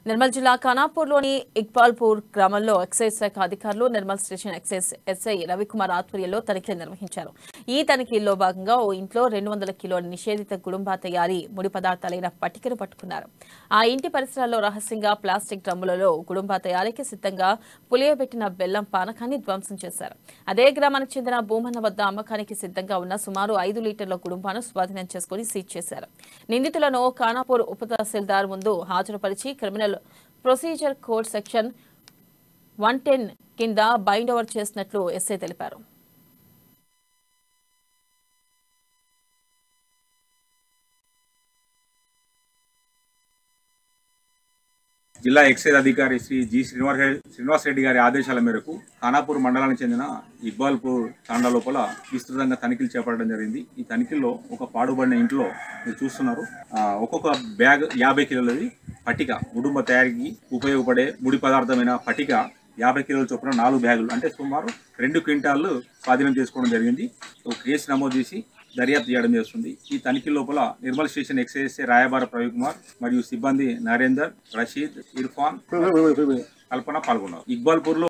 నిర్మల్ జిల్లా ఖానాపూర్లోని ఇక్బాల్పూర్ గ్రామంలో ఎక్సైజ్ శాఖ అధికారులు Nirmal station excise SI Ravikumar ఆధ్వర్యంలో తనిఖీలు నిర్వహించారు ఈ తనిఖీల్లో భాగంగా ఓ ఇంట్లో రెండు వందల కిలోల నిషేధిత గుడుంబా తయారీ ముడి పదార్థాలైన పట్టికను పట్టుకున్నారు ఆ ఇంటి పరిసరాల్లో రహస్యంగా ప్లాస్టిక్ డ్రమ్ములలో గుడుంబా తయారీకి సిద్ధంగా పులియబెట్టిన బెల్లం పానకాన్ని ధ్వంసం చేశారు అదే గ్రామానికి చెందిన భూమన్న వద్ద అమ్మకానికి సిద్ధంగా ఉన్న సుమారు ఐదు లీటర్ల గుడుంబాను స్వాధీనం చేసుకుని సీజ్ చేశారు నిందితులను ఖానాపూర్ ఉప తహసీల్దార్ ముందు హాజరుపరిచి criminal procedure code section one ten కింద బైండ్ ఓవర్ చేసినట్లు ఎస్ఐ తెలిపారు జిల్లా ఎక్సైజ్ అధికారి శ్రీ జి శ్రీనివాస్ శ్రీనివాస్ రెడ్డి గారి ఆదేశాల మేరకు ఖానాపూర్ మండలానికి చెందిన ఇక్బాల్పూర్ తాండా లోపల విస్తృతంగా తనిఖీలు చేపట్టడం జరిగింది ఈ తనిఖీల్లో ఒక పాడుబడిన ఇంట్లో మీరు చూస్తున్నారు ఆ, ఒక్కొక్క బ్యాగ్ యాభై కిలోలది పట్టిక కుటుంబ తయారీకి ఉపయోగపడే ముడి పదార్థమైన పట్టిక యాభై కిలోల చొప్పున నాలుగు బ్యాగులు అంటే సుమారు రెండు క్వింటాళ్ళు స్వాధీనం చేసుకోవడం జరిగింది ఒక కేసు నమోదు చేసి దర్యాప్తు చేయడం చేస్తుంది ఈ తనిఖీ లోపల నిర్మల్ స్టేషన్ ఎక్సైజ్ రాయబార ప్రవీణ్ కుమార్ మరియు సిబ్బంది నరేందర్ రషీద్ ఇర్ఫాన్ కల్పన పాల్గొన్నారు ఇక్బాల్పూర్ లో